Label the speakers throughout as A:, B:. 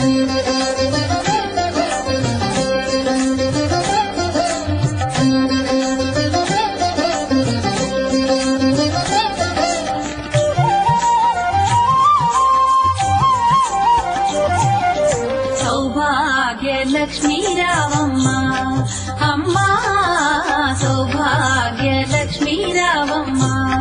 A: సౌభాగ్య లక్ష్మీ రావమ్మ అమ్మా సౌభాగ్య లక్ష్మీ రావమ్మ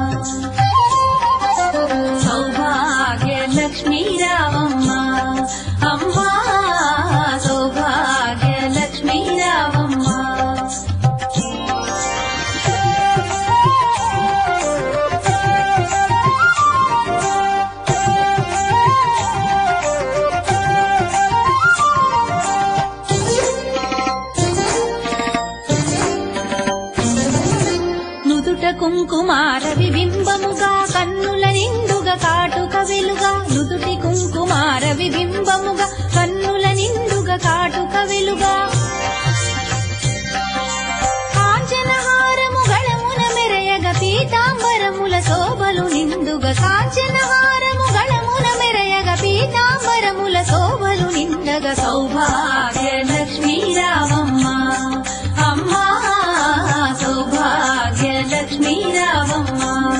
A: సౌభాగ్య లక్ష్మీ రావమ్మ అమ్మా సౌభాగ్య లక్ష్మీ రావమ్మ నుదుట కుంకుమార విబింబముగా కన్నుల నిండుగా కాటుక వెలుగా నుదుటి కుంకుమార విబింబముగా కన్నుల నిండుగా కాటుక వెలుగా కాంచనహారము గళమున మెరయగ పీతాంబరముల శోభలు నిండుగా కాంచనహారము గళమున మెరయగ పీతాంబరముల శోభలు నిండగ సౌభాగ్య లక్ష్మీ రావమ్మ అమ్మా సౌభాగ్య లక్ష్మీ రావమ్మ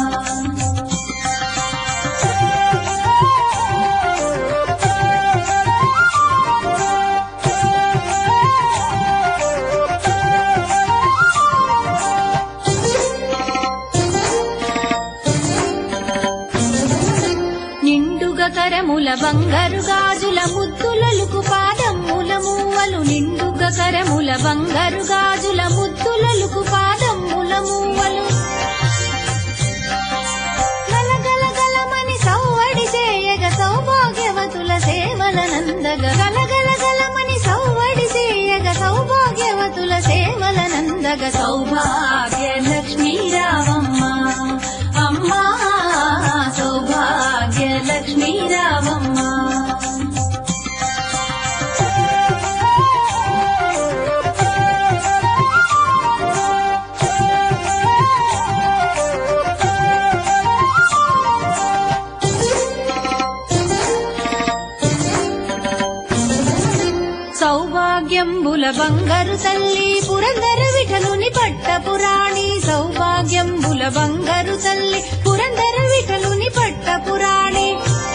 A: నిండుగా కరముల బంగారు గాజుల ముద్దులలుకు పాదమ్ముల మూవలు నిండుగా కరముల బంగారు గాజుల ముద్దులలుకు పాదమ్ముల మూవలు గలగల గలమని సౌవడి చేయగ సౌభాగ్యవతుల సేవల నందగ గలగల గలమని సౌవడి చేయగ సౌభాగ్యవతుల సేవల నందగ సౌభాగ్య లక్ష్మీ రావమ్మ అమ్మా సౌభాగ్య లక్ష్మీ రావమ్మ సౌభాగ్యంబుల బంగారు తల్లి పురందర విఠలుని పట్ట పురాణి సౌభాగ్యంబుల బంగారు తల్లి పురందర విఠలుని పట్ట పురాణి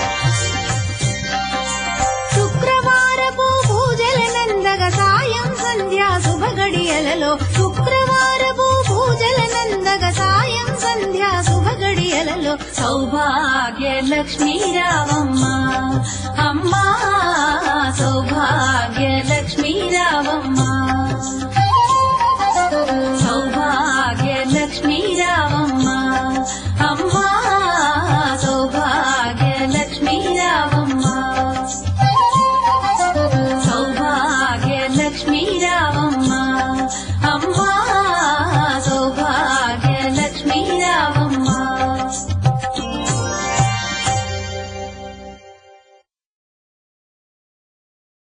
A: శుక్రవారపు పూజల నందగ సాయం సంధ్యా శుభ గడియలలో శుక్రవారపు పూజల నందగ సాయం సంధ్యా శుభ గడియలలో సౌభాగ్య లక్ష్మీ రావమ్మ అమ్మా